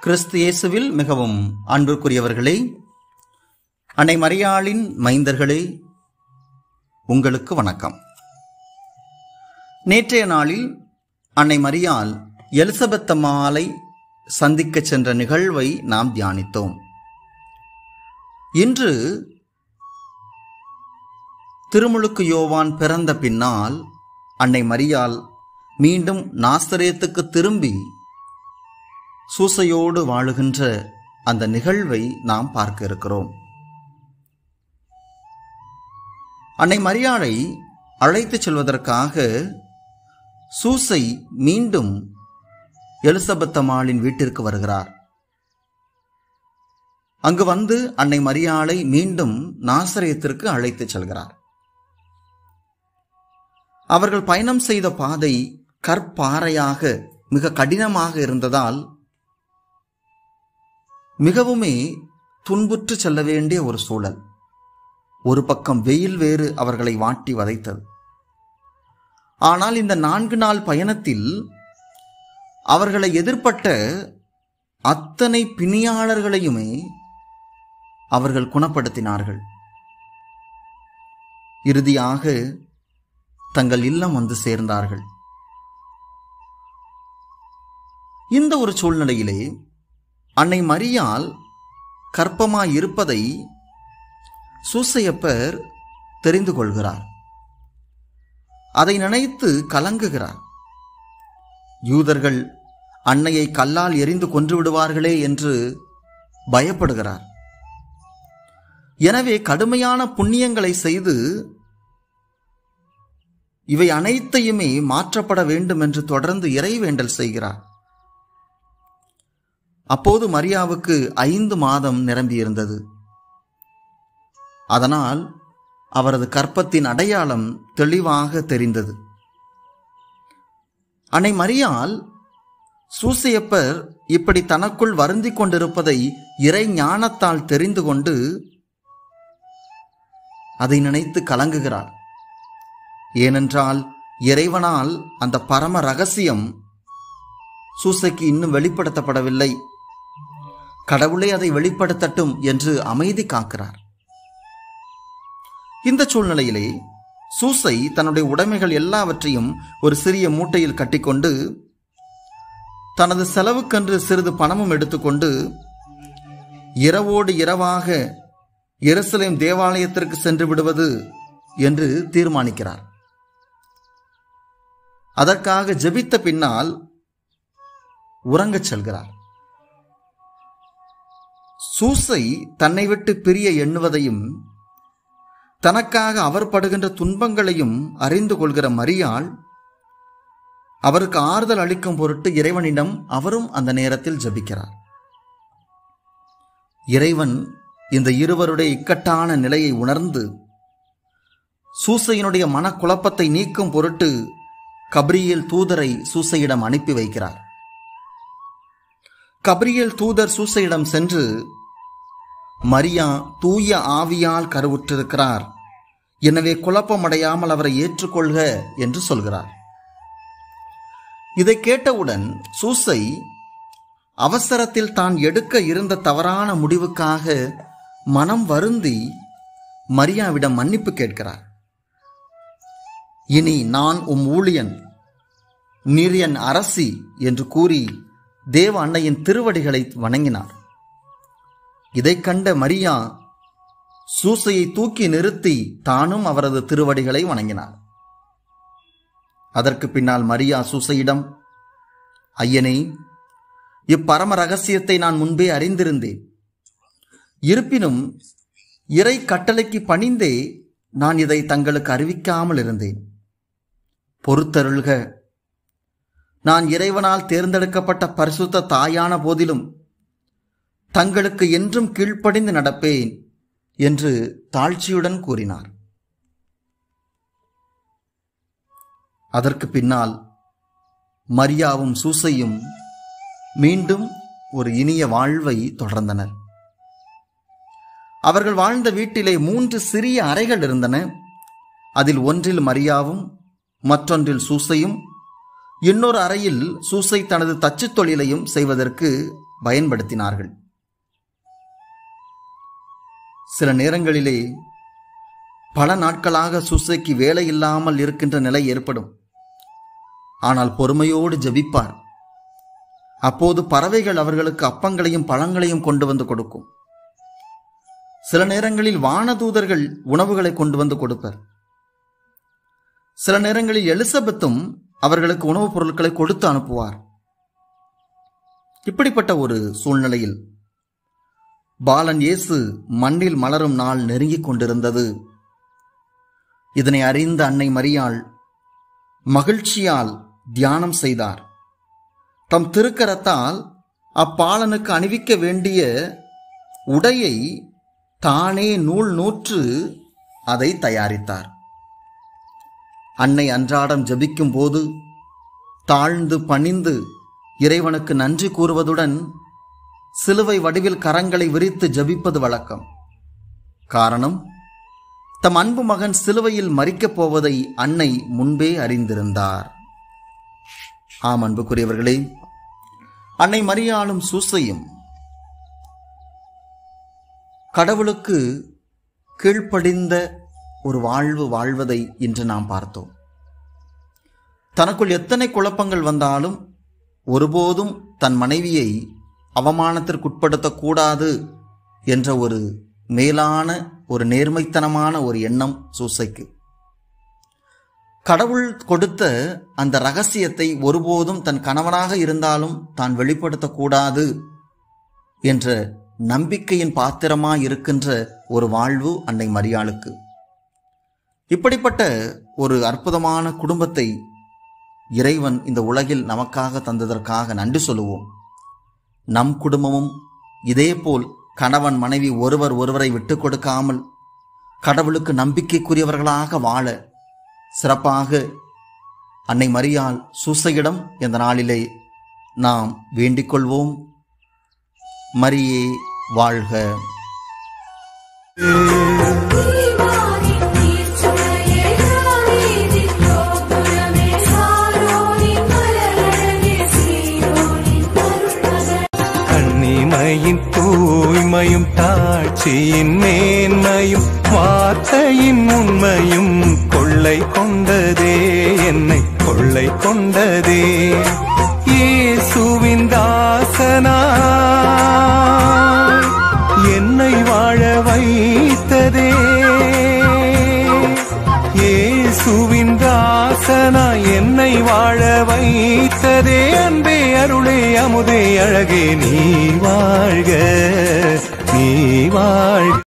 கிறிஸ்து இயேசுவில் மிகவும் அன்புக்குரியவர்களே அன்னை மரியாளின் மைந்தர்களே உங்களுக்கு வணக்கம் நேற்றைய நாளில் அன்னை மரியாள் எலிசபெத் அம்மாளை சந்திக்கச் சென்ற நிகழ்வை நாம் தியானித்தோம் இன்று திருமுழுக்கு யோவான் பிறந்த பின்னால் அன்னை மரியாள் மீண்டும் நாஸ்தரேத்துக்கு திரும்பி சூசையோடு வாழுகின்ற அந்த நிகழ்வை நாம் பார்க்க இருக்கிறோம் அன்னை மரியாளை அழைத்துச் செல்வதற்காக சூசை மீண்டும் எலிசபெத் அம்மாளின் வீட்டிற்கு வருகிறார் அங்கு வந்து அன்னை மரியாளை மீண்டும் நாசரேத்திற்கு அழைத்துச் செல்கிறார் அவர்கள் பயணம் செய்த பாதை கற்பாறையாக மிக கடினமாக இருந்ததால் மிகவுமே துன்புற்று செல்ல வேண்டிய ஒரு சூழல் ஒரு பக்கம் வெயில் வேறு அவர்களை வாட்டி வதைத்தது ஆனால் இந்த நான்கு நாள் பயணத்தில் அவர்களை எதிர்ப்பட்ட அத்தனை பிணியாளர்களையுமே அவர்கள் குணப்படுத்தினார்கள் இறுதியாக தங்கள் இல்லம் வந்து சேர்ந்தார்கள் இந்த ஒரு சூழ்நிலையிலே அன்னை மரியால் கற்பமாய் இருப்பதை சூசையப்பர் தெரிந்து கொள்கிறார் அதை நினைத்து கலங்குகிறார் யூதர்கள் அன்னையை கல்லால் எரிந்து கொன்று விடுவார்களே என்று பயப்படுகிறார் எனவே கடுமையான புண்ணியங்களை செய்து இவை அனைத்தையுமே மாற்றப்பட வேண்டும் என்று தொடர்ந்து இறைவேண்டல் செய்கிறார் அப்போது மரியாவுக்கு ஐந்து மாதம் நிரம்பியிருந்தது அதனால் அவரது கற்பத்தின் அடையாளம் தெளிவாக தெரிந்தது அன்னை மரியால் சூசையப்பர் இப்படி தனக்குள் வருந்திக் கொண்டிருப்பதை இறை ஞானத்தால் தெரிந்து கொண்டு அதை நினைத்து கலங்குகிறார் ஏனென்றால் இறைவனால் அந்த பரம ரகசியம் சூசைக்கு இன்னும் வெளிப்படுத்தப்படவில்லை கடவுளே அதை வெளிப்படுத்தட்டும் என்று அமைதி காக்கிறார் இந்த சூழ்நிலையிலே சூசை தன்னுடைய உடைமைகள் எல்லாவற்றையும் ஒரு சிறிய மூட்டையில் கட்டிக்கொண்டு தனது செலவுக்கென்று சிறிது பணமும் எடுத்துக்கொண்டு இரவோடு இரவாக எருசலேம் தேவாலயத்திற்கு சென்று விடுவது என்று தீர்மானிக்கிறார் அதற்காக ஜெபித்த பின்னால் உறங்கச் செல்கிறார் சூசை தன்னை விட்டு பிரிய எண்ணுவதையும் தனக்காக அவர் படுகின்ற துன்பங்களையும் அறிந்து கொள்கிற மரியாள் அவருக்கு ஆறுதல் அளிக்கும் பொருட்டு இறைவனிடம் அவரும் அந்த நேரத்தில் ஜபிக்கிறார் இறைவன் இந்த இருவருடைய இக்கட்டான நிலையை உணர்ந்து சூசையினுடைய மனக்குழப்பத்தை நீக்கும் பொருட்டு கப்ரியல் தூதரை சூசையிடம் அனுப்பி வைக்கிறார் கப்ரியல் தூதர் சூசையிடம் சென்று மரியா தூய ஆவியால் கருவுற்றிருக்கிறார் எனவே குழப்பமடையாமல் அவரை ஏற்றுக்கொள்க என்று சொல்கிறார் இதை கேட்டவுடன் சூசை அவசரத்தில் தான் எடுக்க இருந்த தவறான முடிவுக்காக மனம் வருந்தி மரியாவிடம் மன்னிப்பு கேட்கிறார் இனி நான் உம் ஊழியன் நீர் என் அரசி என்று கூறி தேவ அன்னையின் திருவடிகளை வணங்கினார் இதை கண்ட மரியா சூசையை தூக்கி நிறுத்தி தானும் அவரது திருவடிகளை வணங்கினார் அதற்கு பின்னால் மரியா சூசையிடம் ஐயனே இப்பரம ரகசியத்தை நான் முன்பே அறிந்திருந்தேன் இருப்பினும் இறை கட்டளைக்கு பணிந்தே நான் இதை தங்களுக்கு அறிவிக்காமல் இருந்தேன் பொறுத்தருள்க நான் இறைவனால் தேர்ந்தெடுக்கப்பட்ட பரிசுத்த தாயான போதிலும் தங்களுக்கு என்றும் கீழ்ப்படிந்து நடப்பேன் என்று தாழ்ச்சியுடன் கூறினார் அதற்கு பின்னால் மரியாவும் சூசையும் மீண்டும் ஒரு இனிய வாழ்வை தொடர்ந்தனர் அவர்கள் வாழ்ந்த வீட்டிலே மூன்று சிறிய அறைகள் இருந்தன அதில் ஒன்றில் மரியாவும் மற்றொன்றில் சூசையும் இன்னொரு அறையில் சூசை தனது தச்சுத் தொழிலையும் செய்வதற்கு பயன்படுத்தினார்கள் சில நேரங்களிலே பல நாட்களாக சூசைக்கு வேலை இல்லாமல் இருக்கின்ற நிலை ஏற்படும் ஆனால் பொறுமையோடு ஜெபிப்பார் அப்போது பறவைகள் அவர்களுக்கு அப்பங்களையும் பழங்களையும் கொண்டு வந்து கொடுக்கும் சில நேரங்களில் வானதூதர்கள் உணவுகளை கொண்டு வந்து கொடுப்பர் சில நேரங்களில் எலிசபெத்தும் அவர்களுக்கு உணவுப் பொருட்களை கொடுத்து அனுப்புவார் இப்படிப்பட்ட ஒரு சூழ்நிலையில் பாலன் இயேசு மண்ணில் மலரும் நாள் நெருங்கிக் கொண்டிருந்தது இதனை அறிந்த அன்னை மரியாள் மகிழ்ச்சியால் தியானம் செய்தார் தம் திருக்கரத்தால் அப்பாலனுக்கு அணிவிக்க வேண்டிய உடையை தானே நூல் நூற்று அதை தயாரித்தார் அன்னை அன்றாடம் ஜபிக்கும் போது தாழ்ந்து பணிந்து இறைவனுக்கு நன்றி கூறுவதுடன் சிலுவை வடிவில் கரங்களை விரித்து ஜபிப்பது வழக்கம் காரணம் தம் அன்பு மகன் சிலுவையில் மறிக்கப் போவதை அன்னை முன்பே அறிந்திருந்தார் ஆம் அன்புக்குரியவர்களே அன்னை மரியாளும் சூசையும் கடவுளுக்கு கீழ்ப்படிந்த ஒரு வாழ்வு வாழ்வதை இன்று நாம் பார்த்தோம் தனக்குள் எத்தனை குழப்பங்கள் வந்தாலும் ஒருபோதும் தன் மனைவியை அவமானத்திற்குட்படுத்தக்கூடாது என்ற ஒரு மேலான ஒரு நேர்மைத்தனமான ஒரு எண்ணம் சூசைக்கு கடவுள் கொடுத்த அந்த ரகசியத்தை ஒருபோதும் தன் கணவனாக இருந்தாலும் தான் வெளிப்படுத்தக்கூடாது என்ற நம்பிக்கையின் பாத்திரமாய் இருக்கின்ற ஒரு வாழ்வு அன்னை மரியாளுக்கு இப்படிப்பட்ட ஒரு அற்புதமான குடும்பத்தை இறைவன் இந்த உலகில் நமக்காக தந்ததற்காக நன்றி சொல்லுவோம் நம் குடும்பமும் இதேபோல் கணவன் மனைவி ஒருவர் ஒருவரை விட்டு கொடுக்காமல் கடவுளுக்கு நம்பிக்கைக்குரியவர்களாக வாழ சிறப்பாக அன்னை மரியாள் சூசையிடம் இந்த நாளிலே நாம் வேண்டிக் கொள்வோம் மரியே வாழ்க தீவாரி தீர்ச்சுளையே ராணீதி கோபுரமே சாரோனி மலரழகே சீரோனி அருள்மகள் கண்ணிமையின் தூய்மையும் தாட்சியின் மேன்மையும் வார்த்தையின் உண்மையும் கொள்ளை கொண்டதே என்னை கொள்ளை கொண்டதே இயேசுவின் தாசனா என்னை வாழ வைத்ததே இயேசுவின் தாசனா என்னை வாழ வைத்ததே அன்பே அருளே அமுதே அழகே நீ வாழ்க நீ வாழ்க